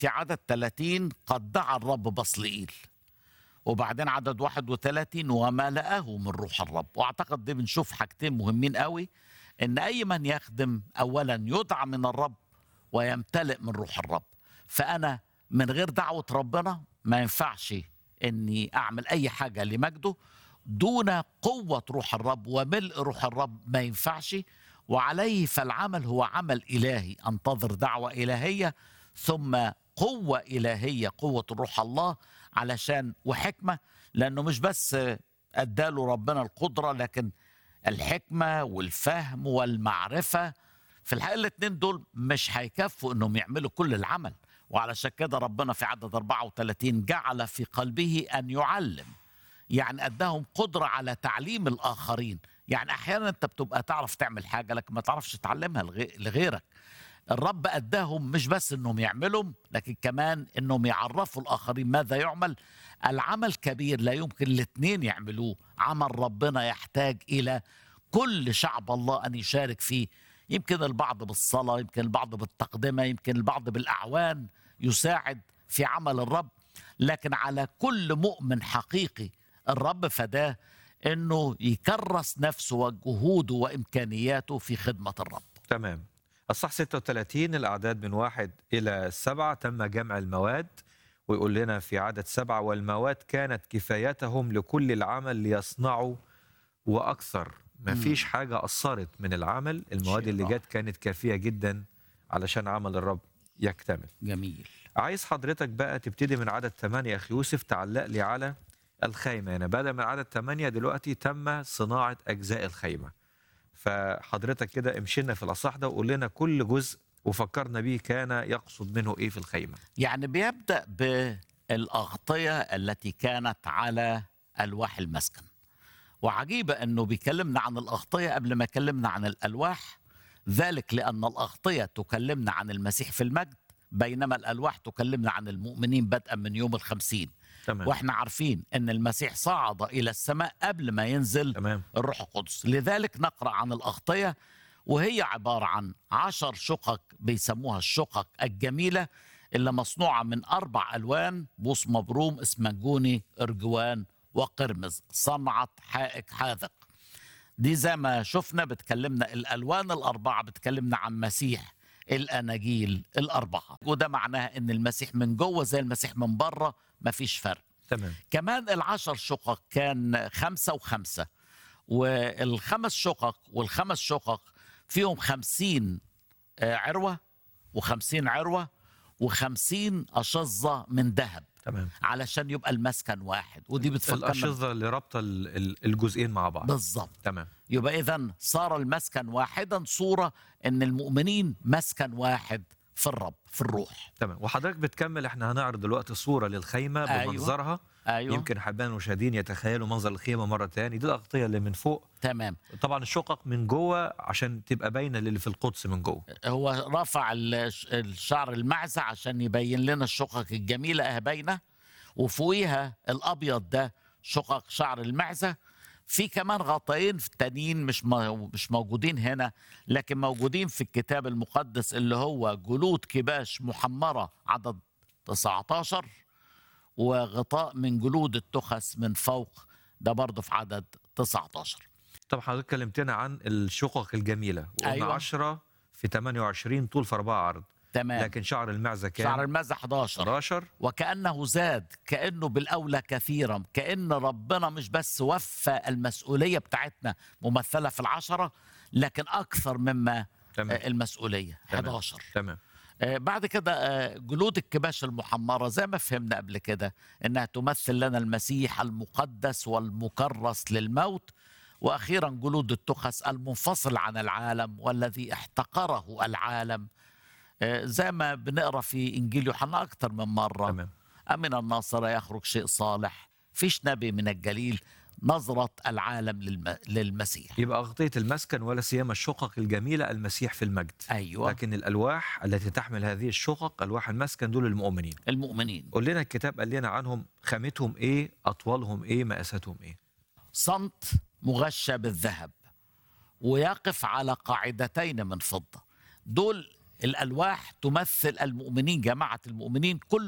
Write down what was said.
في عدد 30 قد دعا الرب بصلئيل وبعدين عدد 31 وملأه من روح الرب واعتقد دي بنشوف حاجتين مهمين قوي ان اي من يخدم اولا يدعى من الرب ويمتلئ من روح الرب فانا من غير دعوه ربنا ما ينفعش اني اعمل اي حاجه لمجده دون قوه روح الرب وملء روح الرب ما ينفعش وعليه فالعمل هو عمل الهي انتظر دعوه الهيه ثم قوه الهيه قوه روح الله علشان وحكمه لانه مش بس اداله ربنا القدره لكن الحكمه والفهم والمعرفه في الحقيقه الاثنين دول مش هيكفوا انهم يعملوا كل العمل وعلشان كده ربنا في عدد 34 جعل في قلبه ان يعلم يعني اداهم قدره على تعليم الاخرين يعني احيانا انت بتبقى تعرف تعمل حاجه لكن ما تعرفش تعلمها لغي- لغيرك الرب اداهم مش بس انهم يعملوا لكن كمان انهم يعرفوا الاخرين ماذا يعمل العمل كبير لا يمكن الاثنين يعملوه عمل ربنا يحتاج الى كل شعب الله ان يشارك فيه يمكن البعض بالصلاه يمكن البعض بالتقدمه يمكن البعض بالاعوان يساعد في عمل الرب لكن على كل مؤمن حقيقي الرب فداه انه يكرس نفسه وجهوده وامكانياته في خدمه الرب تمام الصح 36 الأعداد من واحد إلى سبعة تم جمع المواد ويقول لنا في عدد سبعة والمواد كانت كفايتهم لكل العمل ليصنعوا وأكثر ما فيش حاجة قصرت من العمل المواد شيء اللي رائع. جت كانت كافية جدا علشان عمل الرب يكتمل جميل عايز حضرتك بقى تبتدي من عدد 8 يا أخي يوسف تعلق لي على الخيمة يعني بدأ من عدد 8 دلوقتي تم صناعة أجزاء الخيمة فحضرتك كده امشينا في الأصح ده وقول لنا كل جزء وفكرنا بيه كان يقصد منه إيه في الخيمة يعني بيبدا بالاغطيه التي كانت على الواح المسكن وعجيبه انه بيكلمنا عن الاغطيه قبل ما يكلمنا عن الالواح ذلك لان الاغطيه تكلمنا عن المسيح في المجد بينما الالواح تكلمنا عن المؤمنين بدءا من يوم الخمسين تمام واحنا عارفين ان المسيح صعد الى السماء قبل ما ينزل تمام الروح القدس لذلك نقرأ عن الأغطية وهي عبارة عن عشر شقق بيسموها الشقق الجميلة اللي مصنوعة من أربع ألوان بوص مبروم اسمنجوني أرجوان وقرمز صنعة حائك حاذق دي زي ما شفنا بتكلمنا الألوان الأربعة بتكلمنا عن مسيح الأناجيل الأربعة وده معناها إن المسيح من جوه زي المسيح من بره مفيش فرق تمام كمان العشر شقق كان خمسة وخمسة والخمس شقق والخمس شقق فيهم خمسين آه، عروة وخمسين عروة وخمسين أشظة من ذهب تمام علشان يبقى المسكن واحد ودي بتفكرنا الأشظة اللي رابطة ال- ال- الجزئين مع بعض بالظبط تمام يبقى إذا صار المسكن واحدا صورة إن المؤمنين مسكن واحد في الرب في الروح تمام وحضرتك بتكمل احنا هنعرض دلوقتي صورة للخيمة أيوة. بمنظرها أيوة يمكن حبان المشاهدين يتخيلوا منظر الخيمة مرة تاني دي الأغطية اللي من فوق تمام طبعا الشقق من جوه عشان تبقى باينه للي في القدس من جوه هو رفع الش- الشعر المعزة عشان يبين لنا الشقق الجميلة اه باينة وفوقيها الأبيض ده شقق شعر المعزة في كمان غطاين تانيين مش مو- مش موجودين هنا لكن موجودين في الكتاب المقدس اللي هو جلود كباش محمرة عدد 19 وغطاء من جلود التخس من فوق ده برضه في عدد 19 طب حضرتك كلمتنا عن الشقق الجميله وقلنا أيوة. 10 في 28 طول في 4 عرض تمام لكن شعر المعزه كان شعر المعزة 11 11 وكأنه زاد كأنه بالأولى كثيرا كأن ربنا مش بس وفى المسؤولية بتاعتنا ممثلة في العشرة لكن أكثر مما تمام آه، المسؤولية تمام. 11 تمام آه، بعد كده آه، جلود الكباش المحمرة زي ما فهمنا قبل كده إنها تمثل لنا المسيح المقدس والمكرس للموت وأخيرا جلود التخس المنفصل عن العالم والذي احتقره العالم آه، زي ما بنقرا في إنجيل يوحنا أكثر من مرة تمام أمن الناصرة يخرج شيء صالح فيش نبي من الجليل نظرة العالم للم... للمسيح يبقى اغطيه المسكن ولا سيما الشقق الجميله المسيح في المجد أيوة لكن الالواح التي تحمل هذه الشقق الواح المسكن دول المؤمنين المؤمنين قول لنا الكتاب قال لنا عنهم خامتهم ايه اطوالهم ايه مقاساتهم ايه صمت مغشى بالذهب ويقف على قاعدتين من فضة دول الألواح تمثل المؤمنين جماعة المؤمنين كل